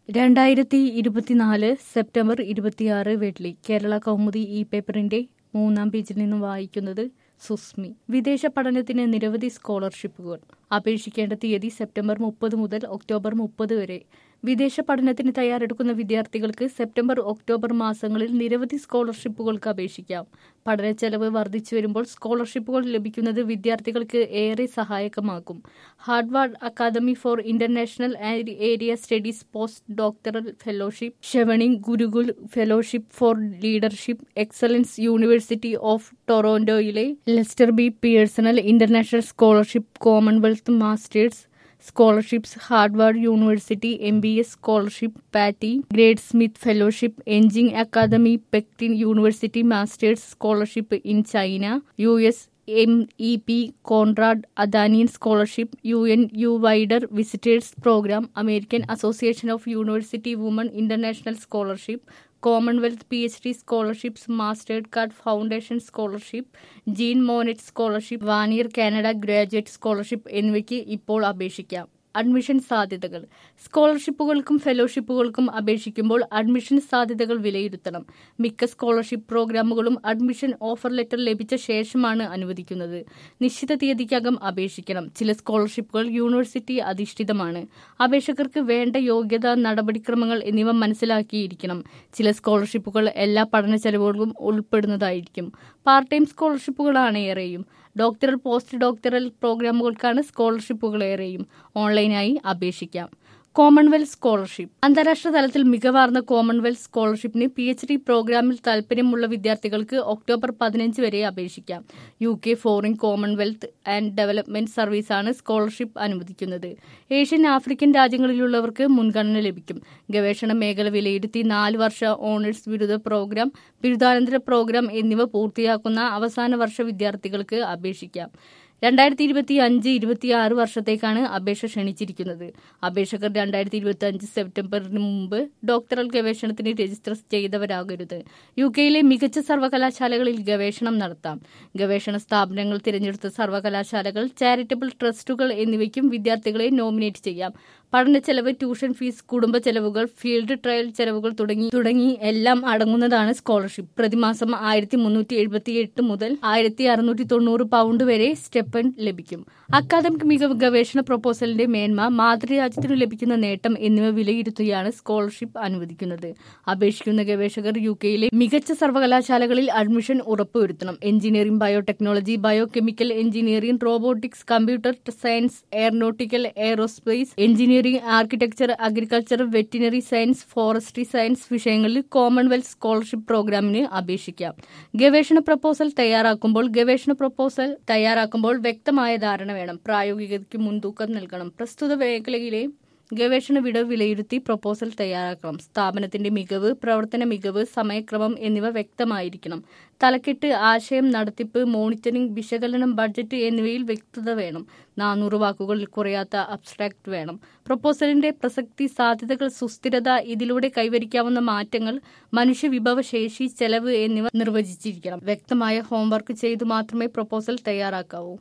രണ്ടായിരത്തി ഇരുപത്തിനാല് സെപ്റ്റംബർ ഇരുപത്തിയാറ് വെള്ളി കേരള കൗമുദി ഈ പേപ്പറിന്റെ മൂന്നാം പേജിൽ നിന്നും വായിക്കുന്നത് സുസ്മി വിദേശ പഠനത്തിന് നിരവധി സ്കോളർഷിപ്പുകൾ അപേക്ഷിക്കേണ്ട തീയതി സെപ്റ്റംബർ മുപ്പത് മുതൽ ഒക്ടോബർ മുപ്പത് വരെ വിദേശ പഠനത്തിന് തയ്യാറെടുക്കുന്ന വിദ്യാർത്ഥികൾക്ക് സെപ്റ്റംബർ ഒക്ടോബർ മാസങ്ങളിൽ നിരവധി സ്കോളർഷിപ്പുകൾക്ക് അപേക്ഷിക്കാം പഠന ചെലവ് വർദ്ധിച്ചു വരുമ്പോൾ സ്കോളർഷിപ്പുകൾ ലഭിക്കുന്നത് വിദ്യാർത്ഥികൾക്ക് ഏറെ സഹായകമാകും Harvard academy for international and area studies post doctoral fellowship Chevening Gurukul fellowship for leadership excellence university of ടൊറോന്റോയിലെ Lester B Pearson international scholarship Commonwealth masters scholarships Harvard university M B S scholarship Patti Grace Smith fellowship Yenching academy Peking university masters scholarship in China U S M E P Konrad Adenauer scholarship U N U വൈഡർ visitors programme American association of university women international scholarship Commonwealth P H D scholarships Mastercard foundation scholarship Jean Monnet scholarship Vanier Canada graduate scholarship എന്നിവയ്ക്ക് ഇപ്പോൾ അപേക്ഷിക്കാം admission സാധ്യതകൾ സ്കോളർഷിപ്പുകൾക്കും ഫെലോഷിപ്പുകൾക്കും അപേക്ഷിക്കുമ്പോൾ admission സാധ്യതകൾ വിലയിരുത്തണം മിക്ക scholarship പ്രോഗ്രാമുകളും admission offer letter ലഭിച്ച ശേഷമാണ് അനുവദിക്കുന്നത് നിശ്ചിത തീയതിക്കകം അപേക്ഷിക്കണം ചില സ്കോളർഷിപ്പുകൾ യൂണിവേഴ്സിറ്റി അധിഷ്ഠിതമാണ് അപേക്ഷകർക്ക് വേണ്ട യോഗ്യത നടപടിക്രമങ്ങൾ എന്നിവ മനസ്സിലാക്കിയിരിക്കണം ചില സ്കോളർഷിപ്പുകൾ എല്ലാ പഠന ചെലവുകളും ഉൾപ്പെടുന്നതായിരിക്കും പാർട്ട് ടൈം സ്കോളർഷിപ്പുകളാണ് ഏറെയും ഡോക്ടറൽ പോസ്റ്റ് ഡോക്ടറൽ പ്രോഗ്രാമുകൾക്കാണ് സ്കോളർഷിപ്പുകൾ ഏറെയും ഓൺലൈനായി അപേക്ഷിക്കാം കോമൺവെൽത്ത് സ്കോളർഷിപ്പ് അന്താരാഷ്ട്ര തലത്തിൽ മികവാർന്ന കോമൺവെൽത്ത് സ്കോളർഷിപ്പിന് പി എച്ച് ഡി പ്രോഗ്രാമിൽ താൽപര്യമുള്ള വിദ്യാർത്ഥികൾക്ക് ഒക്ടോബർ പതിനഞ്ച് വരെ അപേക്ഷിക്കാം U K foreign Commonwealth and development സർവീസാണ് സ്കോളർഷിപ്പ് അനുവദിക്കുന്നത് ഏഷ്യൻ ആഫ്രിക്കൻ രാജ്യങ്ങളിലുള്ളവർക്ക് മുൻഗണന ലഭിക്കും ഗവേഷണ മേഖല വിലയിരുത്തി നാല് വർഷ ഓണേഴ്സ് ബിരുദ പ്രോഗ്രാം ബിരുദാനന്തര പ്രോഗ്രാം എന്നിവ പൂർത്തിയാക്കുന്ന അവസാന വർഷ വിദ്യാർത്ഥികൾക്ക് അപേക്ഷിക്കാം രണ്ടായിരത്തി ഇരുപത്തി അഞ്ച് ഇരുപത്തിയാറ് വർഷത്തേക്കാണ് അപേക്ഷ ക്ഷണിച്ചിരിക്കുന്നത് അപേക്ഷകർ രണ്ടായിരത്തി ഇരുപത്തി അഞ്ച് സെപ്റ്റംബറിന് മുമ്പ് ഡോക്ടറൽ ഗവേഷണത്തിന് രജിസ്റ്റർ ചെയ്തവരാകരുത് യു കെയിലെ മികച്ച സർവകലാശാലകളിൽ ഗവേഷണം നടത്താം ഗവേഷണ സ്ഥാപനങ്ങൾ തിരഞ്ഞെടുത്ത സർവകലാശാലകൾ ചാരിറ്റബിൾ ട്രസ്റ്റുകൾ എന്നിവയ്ക്കും വിദ്യാർത്ഥികളെ നോമിനേറ്റ് ചെയ്യാം പഠന ചെലവ് ട്യൂഷൻ ഫീസ് കുടുംബ ചെലവുകൾ ഫീൽഡ് ട്രയൽ ചെലവുകൾ തുടങ്ങി തുടങ്ങി എല്ലാം അടങ്ങുന്നതാണ് സ്കോളർഷിപ്പ് പ്രതിമാസം ആയിരത്തി മുന്നൂറ്റി എഴുപത്തി എട്ട് മുതൽ ആയിരത്തി അറുന്നൂറ്റി തൊണ്ണൂറ് പൗണ്ട് വരെ സ്റ്റെപ്പൻ ലഭിക്കും അക്കാദമിക് മികവ് ഗവേഷണ പ്രൊപ്പോസലിന്റെ മേന്മ മാതൃരാജ്യത്തിനു ലഭിക്കുന്ന നേട്ടം എന്നിവ വിലയിരുത്തുകയാണ് സ്കോളർഷിപ്പ് അനുവദിക്കുന്നത് അപേക്ഷിക്കുന്ന ഗവേഷകർ യു കെയിലെ മികച്ച സർവകലാശാലകളിൽ അഡ്മിഷൻ ഉറപ്പുവരുത്തണം engineering biotechnology bio chemical engineering robotics computer science aeronautical aerospace engineering architecture agriculture veterinary science forestry science വിഷയങ്ങളിൽ കോമൺവെൽത്ത് സ്കോളർഷിപ്പ് പ്രോഗ്രാമിന് അപേക്ഷിക്കാം ഗവേഷണ പ്രപ്പോസൽ തയ്യാറാക്കുമ്പോൾ ഗവേഷണ പ്രപ്പോസൽ തയ്യാറാക്കുമ്പോൾ വ്യക്തമായ ധാരണ വേണം പ്രായോഗികതയ്ക്ക് മുൻതൂക്കം നൽകണം പ്രസ്തുത മേഖലയിലെ ഗവേഷണ വിടവ് വിലയിരുത്തി പ്രപ്പോസൽ തയ്യാറാക്കണം സ്ഥാപനത്തിന്റെ മികവ് പ്രവർത്തന മികവ് സമയക്രമം എന്നിവ വ്യക്തമായിരിക്കണം തലക്കെട്ട് ആശയം നടത്തിപ്പ് മോണിറ്ററിംഗ് വിശകലനം ബഡ്ജറ്റ് എന്നിവയിൽ വ്യക്തത വേണം നാനൂറ് വാക്കുകളിൽ കുറയാത്ത അബ്സ്ട്രാക്ട് വേണം പ്രപ്പോസലിന്റെ പ്രസക്തി സാധ്യതകൾ സുസ്ഥിരത ഇതിലൂടെ കൈവരിക്കാവുന്ന മാറ്റങ്ങൾ മനുഷ്യ വിഭവശേഷി ചെലവ് എന്നിവ നിർവചിച്ചിരിക്കണം വ്യക്തമായ ഹോംവർക്ക് ചെയ്തു മാത്രമേ പ്രപ്പോസൽ തയ്യാറാക്കാവൂ